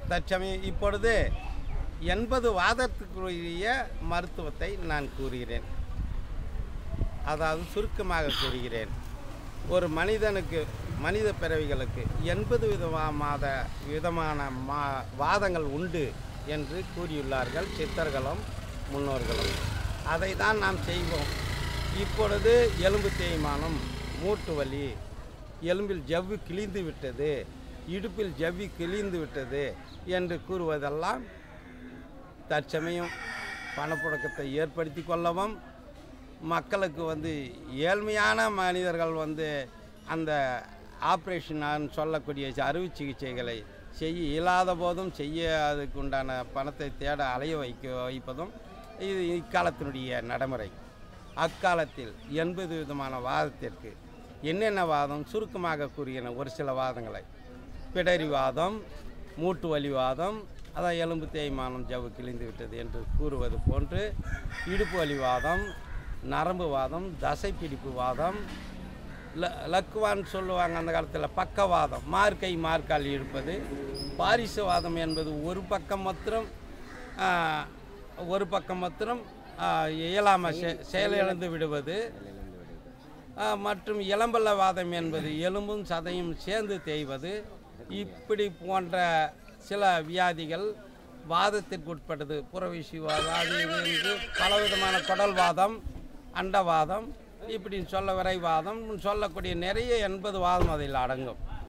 தற்சமயம் இப்பொழுது எண்பது வாதத்துக்குரிய மருத்துவத்தை நான் கூறுகிறேன் அதாவது சுருக்கமாக கூறுகிறேன் ஒரு மனிதனுக்கு மனித பிறவிகளுக்கு எண்பது விதமான விதமான மா வாதங்கள் உண்டு என்று கூறியுள்ளார்கள் சித்தர்களும் முன்னோர்களும் அதை தான் நாம் செய்வோம் இப்பொழுது எலும்பு தேய்மானம் மூட்டு வலி எலும்பில் ஜவ்வு கிழிந்து விட்டது இடுப்பில் ஜவ்வி கிழிந்து விட்டது என்று கூறுவதெல்லாம் தற்சமயம் பணப்புழக்கத்தை ஏற்படுத்தி கொள்ளவும் மக்களுக்கு வந்து ஏழ்மையான மனிதர்கள் வந்து அந்த ஆப்ரேஷன் சொல்லக்கூடிய அறுவை சிகிச்சைகளை செய்ய இயலாத போதும் செய்ய அதுக்கு உண்டான பணத்தை தேட அலைய வைக்க வைப்பதும் இது இக்காலத்தினுடைய நடைமுறை அக்காலத்தில் எண்பது விதமான வாதத்திற்கு என்னென்ன வாதம் சுருக்கமாக கூறுகின ஒரு சில வாதங்களை பிடரி வாதம் மூட்டு வலி வாதம் அதான் எலும்பு தேய்மானம் ஜவ்வு கிழிந்து விட்டது என்று கூறுவது போன்று இடுப்பு வலி வாதம் நரம்பு வாதம் தசைப்பிடிப்பு வாதம் ல லக்குவான்னு சொல்லுவாங்க அந்த காலத்தில் பக்கவாதம் மார்க்கை மார்க்கால் இருப்பது பாரிசவாதம் என்பது ஒரு பக்கம் மாத்திரம் ஆ, ஒரு பக்கம் மாத்திரம் ஆ, இயலாமல் செ செயலிழந்து விடுவது ஆ, மற்றும் இளம்பல்லவாதம் என்பது எலும்பும் சதையும் சேர்ந்து தேய்வது இப்படி போன்ற சில வியாதிகள் வாதத்திற்கு உட்பட்டது புறவிசிவாதம் அது இது என்று பலவிதமான குடல்வாதம் அண்டவாதம் இப்படி சொல்ல விரைவாதம் சொல்லக்கூடிய நிறைய எண்பது வாதம் அதில் அடங்கும்